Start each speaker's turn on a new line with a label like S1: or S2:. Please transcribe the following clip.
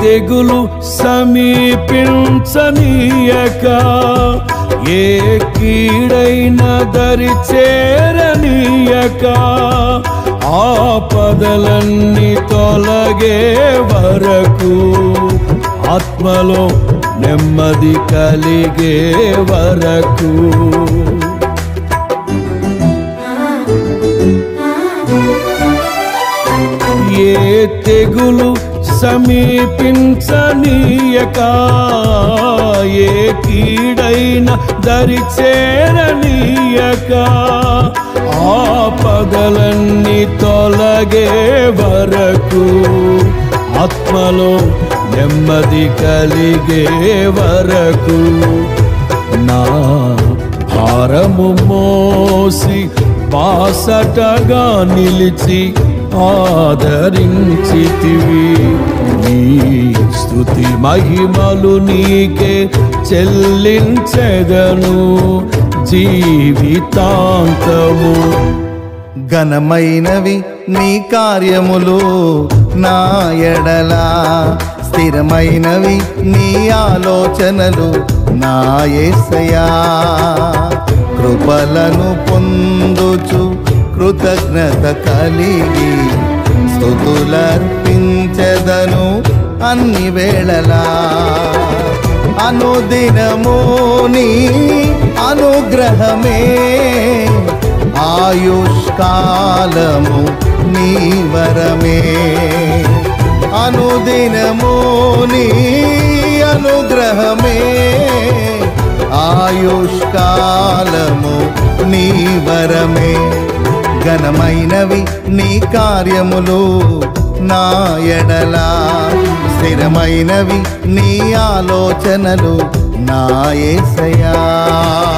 S1: తెగులు సమీపించనీయక ఏ కీడైన దరి చేరనీయక ఆపదలన్నీ తొలగే వరకు ఆత్మలో నెమ్మది కలిగే వరకు ఏ తెగులు సమీపించనీయక ఏ కీడైన దరి చేరనీయక ఆపదలన్నీ తొలగే వరకు ఆత్మలో నెమ్మది కలిగే వరకు నా భారము మోసి బాసటగా నిలిచి ఆదరించితివి నీ స్తుతి మహిమలు నీకే చెల్లించెదను జీవితాంతము
S2: ఘనమైనవి నీ కార్యములు నా ఎడలా స్థిరమైనవి నీ ఆలోచనలు నా యేసయ్యా కృపలను పొందుచు కృతజ్ఞత కలిగి స్థుతులర్పించెదను అన్ని వేళలా అనుదినము నీ అనుగ్రహమే ఆయుష్కాలము నీ వరమే అనుదినము నీ అనుగ్రహమే ఆయుష్కాలము నీ వరమే ఘనమైనవి నీ కార్యములు నా ఎడలా స్థిరమైనవి నీ ఆలోచనలు నా యేసయ్యా